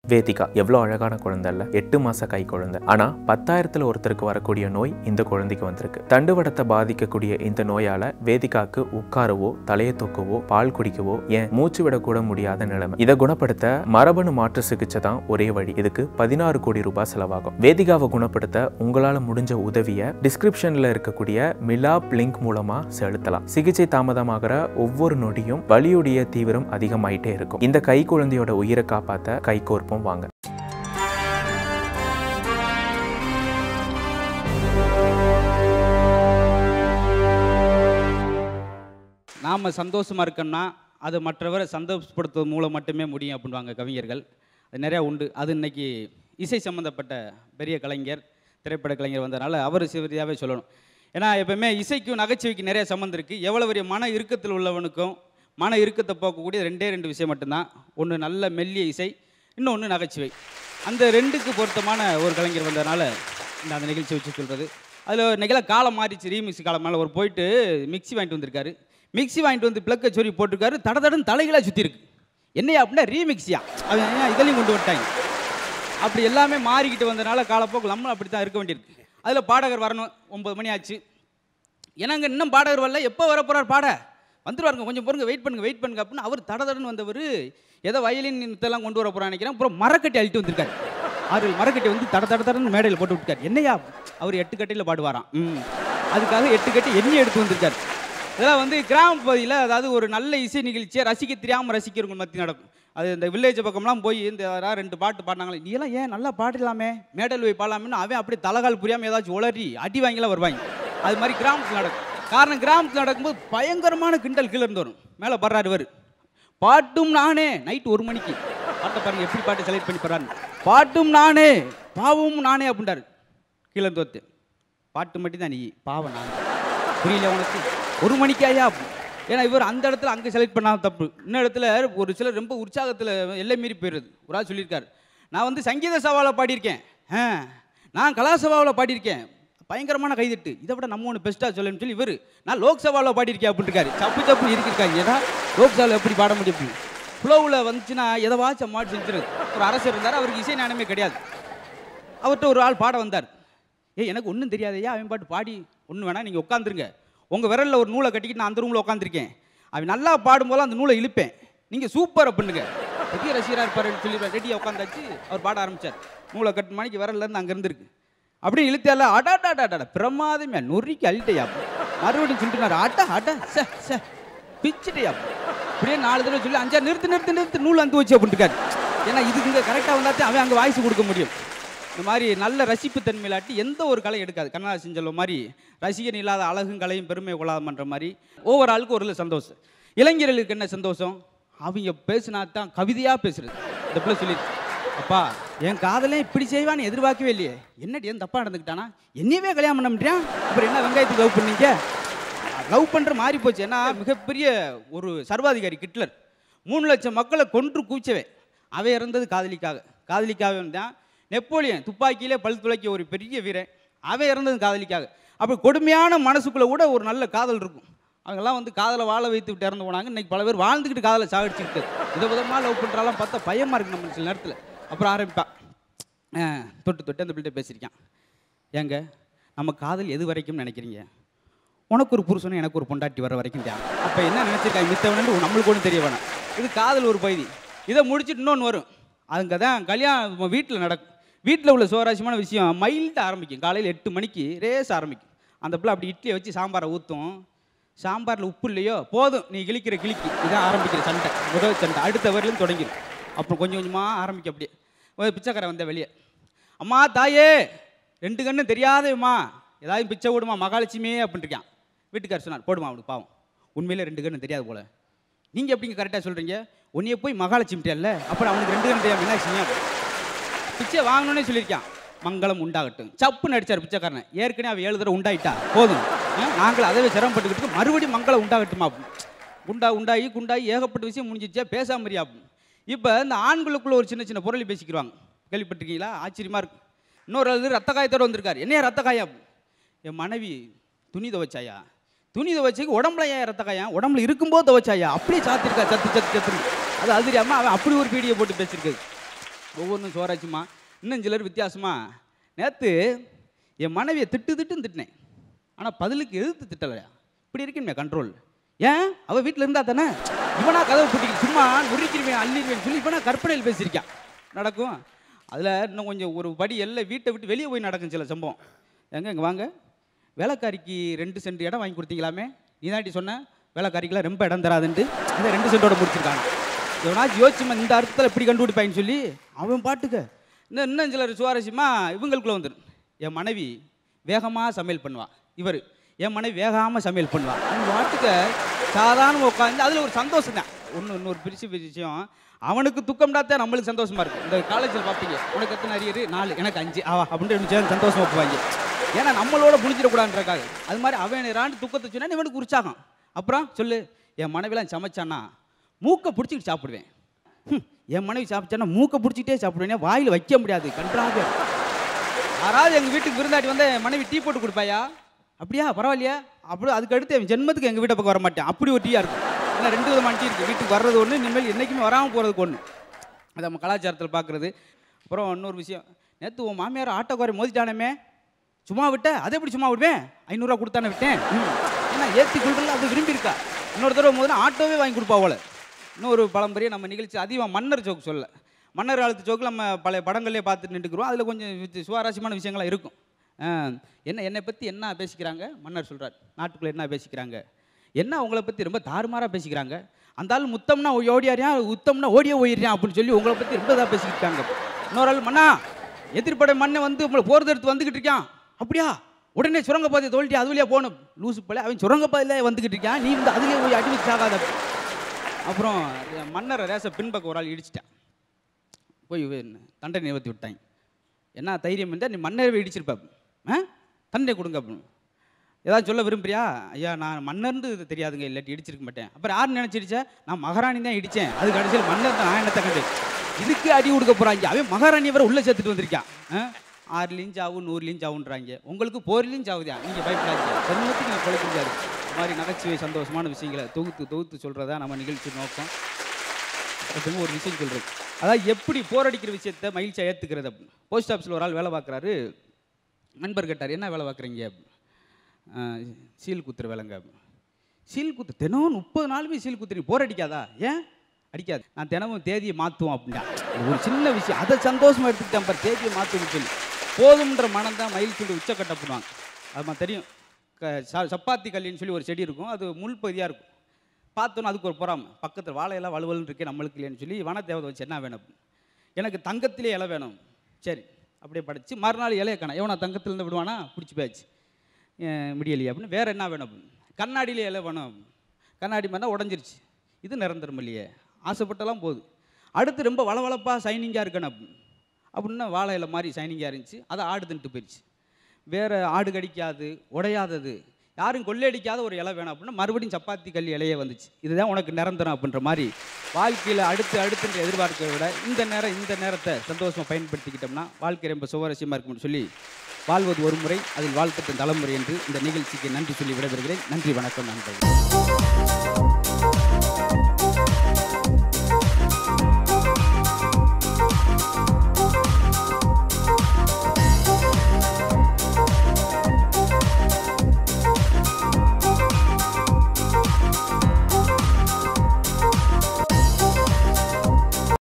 வேதிகா எவ்வளோ அழகான குழந்தை இல்ல எட்டு மாச கை குழந்தை ஆனா பத்தாயிரத்துல ஒருத்தருக்கு வரக்கூடிய நோய் இந்த குழந்தைக்கு வந்திருக்கு தண்டுவடத்தை பாதிக்கக்கூடிய இந்த நோயால வேதிகாக்கு உட்காரவோ தலையை தூக்கவோ பால் குடிக்கவோ ஏன் மூச்சு விடக்கூட முடியாத நிலைமை இதை குணப்படுத்த மரபணு மாற்று சிகிச்சை தான் ஒரே வழி இதுக்கு பதினாறு கோடி ரூபாய் செலவாகும் வேதிகாவை குணப்படுத்த உங்களால முடிஞ்ச உதவியை டிஸ்கிரிப்ஷன்ல இருக்கக்கூடிய மிலாப் லிங்க் மூலமா செலுத்தலாம் சிகிச்சை தாமதமாகிற ஒவ்வொரு நொடியும் வலியுடைய தீவிரம் அதிகமாயிட்டே இருக்கும் இந்த கை குழந்தையோட உயிரை காப்பாத்த கை கோர்ப்போம் வாங்க நாம் சந்தோஷமாக இருக்கோம்னா அது மற்றவரை சந்தோஷப்படுத்துவது மூலம் மட்டுமே முடியும் அப்படின்வாங்க கவிஞர்கள் அது நிறையா உண்டு அது இன்னைக்கு இசை சம்மந்தப்பட்ட பெரிய கலைஞர் திரைப்பட கலைஞர் வந்ததுனால அவர் சிவரியாகவே சொல்லணும் ஏன்னா எப்பவுமே இசைக்கும் நகைச்சுவைக்கு நிறைய சம்மந்தம் இருக்குது எவ்வளோ பெரிய மன இறுக்கத்தில் உள்ளவனுக்கும் மன இறுக்கத்தை போக்கக்கூடிய ரெண்டே ரெண்டு விஷயம் மட்டும்தான் ஒன்று நல்ல மெல்லிய இசை இன்னொன்று நகைச்சுவை அந்த ரெண்டுக்கு பொருத்தமான ஒரு கலைஞர் வந்ததுனால இந்த அந்த நிகழ்ச்சி வச்சு சொல்கிறது அதில் நிகழ காலம் மாறிச்சு ரீமிக்ஸ் காலம் மேலே ஒரு போயிட்டு மிக்ஸி வாங்கிட்டு வந்திருக்காரு மிக்ஸி வாங்கிட்டு வந்து பிளக்கை சொறி போட்டிருக்காரு தட தடன்னு தலைகளாக சுற்றி இருக்கு என்னையா அப்படின்னா ரீமிக்ஸியா அவன் ஏன் இதழையும் கொண்டு வந்துட்டாங்க அப்படி எல்லாமே மாறிக்கிட்டு வந்தனால காலப்போக்கு நம்மளும் அப்படி தான் இருக்க வேண்டியிருக்கு அதில் பாடகர் வரணும் ஒம்பது மணி ஆச்சு ஏன்னாங்க இன்னும் பாடகர் வரல எப்போ வர போகிறார் பாட வந்துருவாருங்க கொஞ்சம் பொறுங்க வெயிட் பண்ணுங்க வெயிட் பண்ணுங்க அப்படின்னு அவர் தட தடன்னு வந்தவர் ஏதோ வயலின் இதெல்லாம் கொண்டு வர போகிறான்னு நினைக்கிறேன் அப்புறம் மரக்கட்டி அழிட்டு வந்திருக்காரு ஆறு மரக்கட்டி வந்து தட தட தடன்னு மேடையில் போட்டு விட்டுருக்காரு என்னையா அவர் எட்டு கட்டையில் பாடுவாராம் ம் அதுக்காக எட்டு கட்டி எண்ணெய் எடுத்து வந்திருக்காரு இதெல்லாம் வந்து கிராம பகுதியில் அதாவது ஒரு நல்ல இசை நிகழ்ச்சியை ரசிக்க தெரியாமல் ரசிக்கிறவங்க மத்தி நடக்கும் அது இந்த வில்லேஜ் பக்கம்லாம் போய் இந்த யாராவது ரெண்டு பாட்டு பாடினாங்களே நீ எல்லாம் ஏன் நல்லா பாடிடலாமே மேடல் போய் பாடலாமேன்னு அவன் அப்படியே தலகால் புரியாமல் ஏதாச்சும் உளறி அடி வாங்கிலாம் வருவாங்க அது மாதிரி கிராமத்தில் நடக்கும் காரணம் கிராமத்தில் நடக்கும்போது பயங்கரமான கிண்டல் கீழே இருந்து வரும் மேலே படுறாரு இவர் பாட்டும் நானே நைட்டு ஒரு மணிக்கு பாட்டை பாருங்க எப்படி பாட்டு செலக்ட் பண்ணி போறாரு பாட்டும் நானே பாவமும் நானே அப்படின்றாரு கீழே இருந்து ஒருத்தன். பாட்டு மட்டும் தான் நீ பாவம் நான் புரியல உனக்கு ஒரு மணிக்காயா ஏன்னா இவர் அந்த இடத்துல அங்கே செலக்ட் பண்ணாத தப்பு இன்னும் இடத்துல ஒரு சிலர் ரொம்ப உற்சாகத்தில் எல்லை மீறி போயிடுது ஒரு ஆள் சொல்லியிருக்காரு நான் வந்து சங்கீத சவாவில் பாடியிருக்கேன் ஆ நான் கலாசபாவில் பாடியிருக்கேன் பயங்கரமான கைதட்டு இதை விட நம்ம ஒன்று பெஸ்ட்டாக சொல்லுன்னு சொல்லி இவர் நான் லோக்சபாவில் பாடியிருக்கேன் அப்படின்னு இருக்காரு சப்பு சப்பு இருக்கிருக்காங்க ஏதா லோக்சபாவில் எப்படி பாட முடியும் ஃப்ளோவில் வந்துச்சுன்னா எதவாச்சும் மாட்டு செஞ்சுருது ஒரு அரசர் இருந்தார் அவருக்கு இசை ஞானமே கிடையாது அவர்கிட்ட ஒரு ஆள் பாட வந்தார் ஏய் எனக்கு ஒன்றும் தெரியாதையா அவன் பாட்டு பாடி ஒன்றும் வேணாம் நீங்கள் உட்காந்துருங்க உங்கள் விரலில் ஒரு நூலை கட்டிக்கிட்டு நான் அந்த ரூமில் உட்காந்துருக்கேன் அவன் நல்லா பாடும்போது அந்த நூலை இழுப்பேன் நீங்கள் சூப்பராக பண்ணுங்க பெரிய ரசிகராக இருப்பாருன்னு சொல்லி ரெடியாக உட்காந்தாச்சு அவர் பாட ஆரம்பிச்சார் நூலை கட்டு மணிக்கு விரல்லேருந்து அங்கே இருந்திருக்கு அப்படியே இழுத்தால அடாடாடாடா பிரமாதமே நொறுக்கி அழிட்டையா மறுபடியும் சொல்லிட்டுனாரு அட அட ச ச பிச்சுட்டையா அப்படியே நாலு தடவை சொல்லி அஞ்சா நிறுத்து நிறுத்து நிறுத்து நூல் அந்து வச்சு அப்படின்ட்டுருக்காரு ஏன்னா இதுக்கு இங்கே கரெக்டாக வந்தாச்சும் அவன் அங்கே வாய்ஸ் கொடுக்க முடியும் இந்த மாதிரி நல்ல ரசிப்பு தன்மையிலாட்டி எந்த ஒரு கலை எடுக்காது கண்ணதாசன் சொல்ல மாதிரி ரசிகன் இல்லாத அழகும் கலையும் பெருமை கொள்ளாதமன்ற மாதிரி ஒவ்வொரு ஆளுக்கும் ஒரு சந்தோஷம் இளைஞர்களுக்கு என்ன சந்தோஷம் அவங்க பேசினா தான் கவிதையாக பேசுறது இந்த பிள்ளை சொல்லி அப்பா என் காதலே இப்படி செய்வான்னு எதிர்பார்க்கவே இல்லையே என்னடி ஏன் தப்பா நடந்துக்கிட்டானா என்னையவே கல்யாணம் பண்ண முடியான் அப்புறம் என்ன வெங்காயத்துக்கு லவ் பண்ணீங்க லவ் பண்ணுற மாறி போச்சு ஏன்னா மிகப்பெரிய ஒரு சர்வாதிகாரி கிட்லர் மூணு லட்சம் மக்களை கொன்று கூச்சவே அவன் இறந்தது காதலிக்காக காதலிக்காக தான் நெப்போலியன் துப்பாக்கியிலே பல் துளைக்கிய ஒரு பெரிய வீரன் அவன் இறந்தது காதலிக்காக அப்போ கொடுமையான மனசுக்குள்ளே கூட ஒரு நல்ல காதல் இருக்கும் அவங்கெல்லாம் வந்து காதலை வாழ வைத்து விட்டு இறந்து போனாங்க இன்னைக்கு பல பேர் வாழ்ந்துக்கிட்டு காதலை சாகடிச்சுக்கிட்டு வித விதமாக லவ் பண்ணுறாலாம் பார்த்தா பயமாக இருக்கு நம்ம சில நேரத்தில் அப்புறம் ஆரம்பிப்பான் ஆ, தொட்டு தொட்டு அந்த பிள்ளைகிட்ட பேசியிருக்கான் ஏங்க நம்ம காதல் எது வரைக்கும் நினைக்கிறீங்க உனக்கு ஒரு புருஷனும் எனக்கு ஒரு பொண்டாட்டி வர வரைக்கும் தான் அப்போ என்ன நினச்சிருக்காங்க மித்தவனு நம்மளுக்கு ஒன்றும் தெரிய வேணாம் இது காதல் ஒரு பகுதி இதை முடிச்சுட்டு இன்னொன்று வரும் அங்கே தான் கல்யாணம் வீட்டில் நடக்கும் வீட்டில் உள்ள சுவாரஸ்யமான விஷயம் மைல்டாக ஆரம்பிக்கும் காலையில் எட்டு மணிக்கு ரேஸ் ஆரம்பிக்கும் அந்த பிள்ளை அப்படி இட்லியை வச்சு சாம்பாரை ஊற்றும் சாம்பாரில் உப்பு இல்லையோ போதும் நீ கிழிக்கிற கிழிக்கி இதான் ஆரம்பிக்கிற சண்டை முதல் சண்டை அடுத்த வரையிலும் தொடங்கிடும் அப்புறம் கொஞ்சம் கொஞ்சமாக ஆரம்பிக்கும் அப்படியே ஒரு பிச்சைக்காரன் வந்த வெளியே அம்மா தாயே ரெண்டு கண்ணு தெரியாதேம்மா ஏதாவது பிச்சை விடுமா மகாலட்சுமியே அப்படின்ட்டு இருக்கான் வீட்டுக்காரர் சொன்னார் போடுமா அவனுக்கு பாவம் உண்மையிலே ரெண்டு கண்ணு தெரியாது போல நீங்கள் எப்படிங்க கரெக்டாக சொல்கிறீங்க உன்னைய போய் மகாலட்சுமிட்டேல்ல அப்புறம் அவனுக்கு ரெண்டு கண்ணு தெரியாம என்ன செய்யும் பிச்சை வாங்கணும்னே சொல்லியிருக்கான் மங்களம் உண்டாகட்டும் சப்பு நடிச்சார் பிச்சைக்காரன் ஏற்கனவே அவ ஏழு தடவை உண்டாயிட்டா போதும் ஆ, நாங்கள் அதவே சிரமப்பட்டுக்கிட்டு மறுபடியும் மங்களம் உண்டாகட்டுமா உண்டா உண்டாகி குண்டாகி ஏகப்பட்ட விஷயம் முடிஞ்சிச்சா பேசாம மரியா இப்போ இந்த ஆண்களுக்குள்ள ஒரு சின்ன சின்ன பொருளை பேசிக்கிறாங்க கேள்விப்பட்டிருக்கீங்களா ஆச்சரியமா இருக்கு இன்னொரு ஆளு ரத்த காயத்தோட வந்திருக்காரு என்னையா ரத்த காயம் என் மனைவி துணி துவைச்சாயா துணி துவைச்சுக்கு உடம்புல ஏன் ரத்த காயம் உடம்புல இருக்கும்போது துவைச்சாயா அப்படியே சாத்திருக்கா சத்து சத்து சத்து அது அது தெரியாம அவன் அப்படி ஒரு பீடியை போட்டு பேசியிருக்காரு ஒவ்வொன்றும் சுவாரஸ்யமா இன்னும் சிலர் வித்தியாசமா நேற்று என் மனைவியை திட்டு திட்டுன்னு திட்டினேன் ஆனால் பதிலுக்கு எதிர்த்து திட்டலையா இப்படி இருக்கேன் கண்ட்ரோல் ஏன் அவள் வீட்டில் இருந்தா தானே இவனா கதவை பூட்டிக்கிட்டு சும்மா நுரிக்கிருவேன் அள்ளிடுவேன் சொல்லி இவனா கற்பனையில் பேசியிருக்கான் நடக்கும் அதில் இன்னும் கொஞ்சம் ஒரு படி எல்லாம் வீட்டை விட்டு வெளியே போய் நடக்கும் சில சம்பவம் எங்க இங்கே வாங்க வேலைக்காரிக்கு ரெண்டு சென்ட் இடம் வாங்கி கொடுத்தீங்களாமே நீ தாண்டி சொன்ன வேலைக்காரிக்கெல்லாம் ரொம்ப இடம் தராதுன்ட்டு அதை ரெண்டு சென்ட்டோட முடிச்சிருக்காங்க எவனாச்சும் யோசிச்சுமா இந்த அர்த்தத்தில் எப்படி கண்டுபிடிப்பாயின்னு சொல்லி அவன் பாட்டுக்க இன்னும் இன்னும் சிலர் சுவாரஸ்யமா இவங்களுக்குள்ள வந்துடும் என் மனைவி வேகமாக சமையல் பண்ணுவா இவர் என் மனைவி வேகாமல் சமையல் பண்ணுவா அவங்க பாட்டுக்க சாதாரண உட்காந்து அதில் ஒரு சந்தோஷம் தான் ஒன்று இன்னொரு பிரிச்சு விஷயம் அவனுக்கு துக்கம்டா தான் நம்மளுக்கு சந்தோஷமா இருக்கும் இந்த காலேஜில் பார்ப்பீங்க உனக்கு எத்தனை அரியர் நாலு எனக்கு அஞ்சு ஆவா அப்படின்ட்டு ரெண்டு சேர்ந்து சந்தோஷமா போவாங்க ஏன்னா நம்மளோட புரிஞ்சிடக்கூடாதுன்றக்காக அது மாதிரி அவன் ராண்டு துக்கத்தை சொன்னா இவனுக்கு உற்சாகம் அப்புறம் சொல்லு என் மனைவிலாம் சமைச்சானா மூக்கை பிடிச்சிக்கிட்டு சாப்பிடுவேன் ஹம், என் மனைவி சாப்பிட்டானா மூக்கை பிடிச்சிக்கிட்டே சாப்பிடுவேன் வாயில் வைக்க முடியாது கன்றாக யாராவது எங்கள் வீட்டுக்கு விருந்தாடி வந்து என் மனைவி டீ போட்டு கொடுப்பாயா அப்படியா பரவாயில்லையா அப்படி அதுக்கு அடுத்து என் ஜென்மத்துக்கு எங்கள் வீட்டை பக்கம் வர மாட்டேன் அப்படி ஒரு டீயாக இருக்கும் ஏன்னா ரெண்டு விதமான டீ இருக்குது வீட்டுக்கு வர்றது ஒன்று இனிமேல் என்றைக்குமே வராமல் போகிறதுக்கு ஒன்று அது நம்ம கலாச்சாரத்தில் பார்க்குறது அப்புறம் இன்னொரு விஷயம் நேற்று உன் மாமியார் ஆட்டோக்காரை மோதிட்டானமே சும்மா விட்ட அதை எப்படி சும்மா விடுவேன் ஐநூறுரூவா கொடுத்தானே விட்டேன் ம். ஏன்னா ஏற்றி கொள்றதுல அது விரும்பியிருக்கா இன்னொரு தடவை மோதினா ஆட்டோவே வாங்கி கொடுப்பா அவளை இன்னொரு பழம்பரிய நம்ம நிகழ்ச்சி அதிகமாக மன்னர் ஜோக் சொல்ல மன்னர் காலத்து ஜோக்கில் நம்ம பழைய படங்கள்லேயே பார்த்துட்டு நின்றுக்கிறோம் அதில் கொஞ்சம் வித்- சுவாரஸ்யமான விஷயங்கள்லாம் இருக்கும் ஆ, என்ன என்னை பற்றி என்ன பேசிக்கிறாங்க மன்னர் சொல்கிறார் நாட்டுக்குள்ளே என்ன பேசிக்கிறாங்க என்ன உங்களை பற்றி ரொம்ப தாறுமாறாக பேசிக்கிறாங்க அந்த ஆள் முத்தம்னா ஓ- ஓடியாரியா உத்தம்னா ஓடியே ஓடிடுறான் அப்படின்னு சொல்லி உங்களை பற்றி ரொம்ப இதாக பேசிக்கிட்டாங்க இன்னொரு ஆள் மன்னா எதிர்ப்படை மண்ணை வந்து உங்களை போகிறது எடுத்து வந்துக்கிட்டு இருக்கான் அப்படியா உடனே சுரங்க பாதை தோல்ட்டி அது வழியாக போகணும் லூசு பல அவன் சுரங்க பாதையில் வந்துக்கிட்டு இருக்கான் நீ இந்த அதுலேயே போய் அடி வச்சு சாகாத அப்புறம் மன்னரை ரேச பின்பக்கம் ஒரு ஆள் இடிச்சிட்டான் போய் வே- தண்டனை நிறுத்தி விட்டாங்க என்ன தைரியம் இருந்தால் நீ மன்னரை இடிச்சிருப்ப ஆ தண்டனை கொடுங்க அப்படின்னு ஏதாவது சொல்ல விரும்புறியா ஐயா நான் மன்னர்ந்து இது தெரியாதுங்க இல்லாட்டி இடிச்சிருக்க மாட்டேன் அப்புறம் யார் நினச்சிருச்சேன் நான் மகாராணி தான் இடித்தேன் அது கடைசியில் மன்னர் தான் நான் என்னத்தை கண்டு இதுக்கு அடி கொடுக்க போகிறாங்க அவன் மகாராணி வரை உள்ளே சேர்த்துட்டு வந்திருக்கான் ஆ? ஆறுலையும் சாவும் நூறுலையும் சாவுன்றாங்க உங்களுக்கு போர்லையும் சாவுதியா நீங்கள் பயப்படாதீங்க ஜென்மத்துக்கு நீங்கள் கொலை முடியாது இந்த மாதிரி நகைச்சுவை சந்தோஷமான விஷயங்களை தொகுத்து தொகுத்து சொல்கிறதா நம்ம நிகழ்ச்சி நோக்கம் எப்பவுமே ஒரு விஷயம் சொல்கிறது அதாவது எப்படி போரடிக்கிற விஷயத்த மகிழ்ச்சியாக ஏற்றுக்கிறது அப்படின்னு போஸ்ட் ஆஃபீஸில் ஒரு ஆள் வேலை பார்க்குறாரு நண்பர் கேட்டார் என்ன வேலை பார்க்குறீங்க சீல் குத்துற வேலைங்க அப்படின்னு. சீல் குத்து தினமும் முப்பது நாளுமே சீல் குத்துறீங்க போர் அடிக்காதா ஏன் அடிக்காது நான் தினமும் தேதியை மாற்றுவோம் அப்படின்னா இது ஒரு சின்ன விஷயம் அதை சந்தோஷமாக எடுத்துக்கிட்டேன் பாரு தேதியை மாற்றுன்னு சொல்லி போதும்ன்ற மனம் தான் மயில் சொல்லி உச்சக்கட்ட பண்ணுவாங்க அது மாதிரி தெரியும் க ச- சப்பாத்தி கல்லின்னு சொல்லி ஒரு செடி இருக்கும் அது முள் பகுதியாக இருக்கும் பார்த்தோன்னா அதுக்கு ஒரு பொறாம பக்கத்தில் வாழையெல்லாம் வலுவலுன்னு இருக்கே நம்மளுக்கு இல்லைன்னு சொல்லி வனத்தேவதை வச்சு என்ன வேணும் எனக்கு தங்கத்திலே இலை வேணும் சரி அப்படியே படைச்சு மறுநாள் இலைய காணா எவனா தங்கத்திலேருந்து விடுவானா பிடிச்சி போயாச்சு அஹ் முடியலையே அப்படின்னு வேறு என்ன வேணும் அப்படின்னு கண்ணாடியிலே இலை வேணும் கண்ணாடி மாதிரி உடஞ்சிருச்சு இது நிரந்தரம் இல்லையே ஆசைப்பட்டெல்லாம் போகுது அடுத்து ரொம்ப வளவளப்பாக சைனிங்காக இருக்கணும் அப்படின்னு அப்படின்னா வாழை இலை மாதிரி சைனிங்காக இருந்துச்சு அதை ஆடு தின்ட்டு போயிடுச்சு வேறு ஆடு கடிக்காது உடையாதது யாரும் கொள்ளையடிக்காத ஒரு இலை வேணும் அப்படின்னா மறுபடியும் சப்பாத்தி கல் இலையே வந்துச்சு இதுதான் உனக்கு நிரந்தரம் அப்படின்ற மாதிரி வாழ்க்கையில் அடுத்து அடுத்துன்ற எதிர்பார்க்கிறத விட இந்த நேரம் இந்த நேரத்தை சந்தோஷமாக பயன்படுத்திக்கிட்டோம்னா வாழ்க்கை ரொம்ப சுவாரஸ்யமாக இருக்கும்னு சொல்லி வாழ்வது ஒரு முறை அதில் வாழ்க்கத்தின் தலைமுறை என்று இந்த நிகழ்ச்சிக்கு நன்றி சொல்லி விடைபெறுகிறேன் நன்றி வணக்கம் நண்பர்கள்